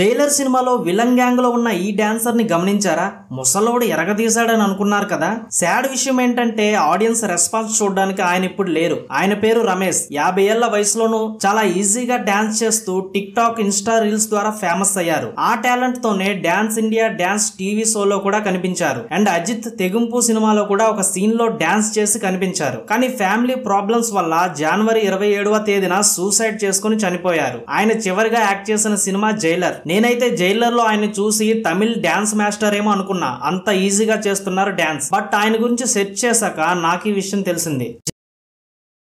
tailor సినిమాలో villain gang లో ఉన్న ఈ డాన్సర్ ని గమనించారా ముసలోడు ఎరగదీశాడని అనుకున్నారు కదా సాడ్ విషయం ఏంటంటే ఆడియన్స్ రెస్పాన్స్ చూడడానికి ఆయన ఇప్పుడు లేరు ఆయన పేరు రమేష్ యాభై ఏళ్ల వయసులోనూ చాలా ఈజీగా డాన్స్ చేస్తూ టిక్ టాక్ ఇన్స్టా రీల్స్ ద్వారా ఫేమస్ అయ్యారు ఆ టాలెంట్ తోనే డాన్స్ ఇండియా డాన్స్ టీవీ షోలో కూడా కనిపించారు అండ్ అజిత్ తెగుంపు సినిమాలో కూడా ఒక సీన్ లో డాన్స్ చేసి కనిపించారు కానీ ఫ్యామిలీ ప్రాబ్లమ్స్ వల్ల జనవరి ఇరవై ఏడవ తేదీన సూసైడ్ చేసుకుని చనిపోయారు ఆయన చివరిగా యాక్ట్ చేసిన సినిమా జైలర్ నేనైతే జైలర్ లో ఆయన చూసి తమిళ్ డాన్స్ మాస్టర్ ఏమో అనుకున్నా అంత ఈజీగా చేస్తున్నారు డాన్స్ బట్ ఆయన గురించి సెర్చ్ చేశాక నాకు ఈ విషయం తెలిసింది